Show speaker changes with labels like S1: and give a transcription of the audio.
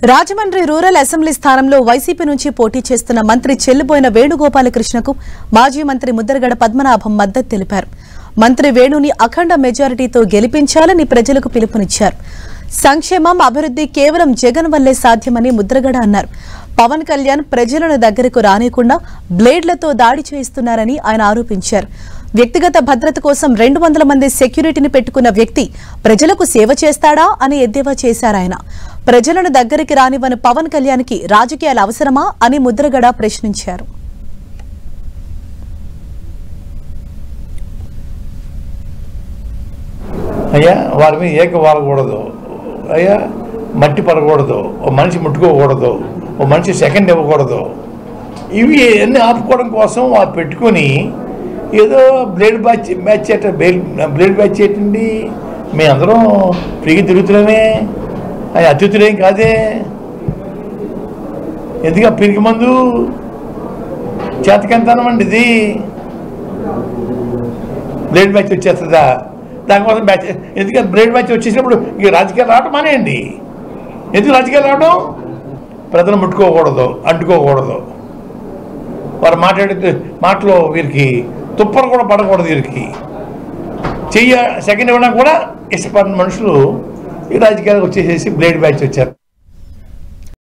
S1: Rajahmundry rural assembly స్థానంలో YCP నుంచి పోటీ చేస్తున్న మంత్రి చెల్లిపోయిన వేణుగోపాలకృష్ణకు మాజీ మంత్రి ముద్దరగడ పద్మనాభం మద్దతు తెలిపారు మంత్రి వేణుని అఖండ మెజారిటీతో గెలిపించాలని ప్రజలకు పిలుపునిచ్చారు సంక్షేమం అభివృద్ధి కేవలం జగన్ వల్లే సాధ్యమని ముద్రగడ అన్నారు పవన్ కళ్యాణ్ ప్రజలను దగ్గరకు రానియకుండా బ్లేడ్లతో దాడి చేయిస్తున్నారని ఆయన ఆరోపించారు వ్యక్తిగత భద్రత కోసం రెండు వందల మంది సెక్యూరిటీని పెట్టుకున్న వ్యక్తి ప్రజలకు సేవ చేస్తాడా అని ఎద్దేవా చేశారాయన ప్రజలను దగ్గరికి రానివ్వని పవన్ కళ్యాణ్కి రాజకీయాలు అవసరమా అని ముద్రగడ ప్రశ్నించారు
S2: అయ్యా వారి మీద ఏక వాలకూడదు అయ్యా మట్టి పడకూడదు ఓ మనిషి ముట్టుకోకూడదు ఓ మనిషి సెకండ్ ఇవ్వకూడదు ఇవి అన్ని ఆపుకోవడం కోసం వాళ్ళు పెట్టుకొని ఏదో బ్లేడ్ బ్యాచ్ బ్యాచ్ చేయట బ్లేడ్ బ్యాచ్ చేయటండి మేము అందరం ఫ్రీగా తిరుగుతున్నామే అది అతిథులేం కాదే ఎందుకు ఆ పిరికి మందు చేతకంతనం అండి ఇది బ్లేడ్ బ్యాచ్ వచ్చేస్తుందా దానికోసం బ్యాచ్ ఎందుకంటే బ్లేడ్ బ్యాచ్ వచ్చేసినప్పుడు ఇక రాజకీయాలు రావడం మానేయండి ఎందుకు రాజకీయాలు రావడం ప్రజలు ముట్టుకోకూడదు అంటుకోకూడదు వారు మాట్లాడే మాటలో వీరికి తుప్పలు కూడా పడకూడదు వీరికి చెయ్య సెకండ్ ఇవ్వడం కూడా ఇష్టపడిన మనుషులు ఈ రాజకీయాలకు వచ్చేసేసి బ్లేడ్ బ్యాచ్ వచ్చారు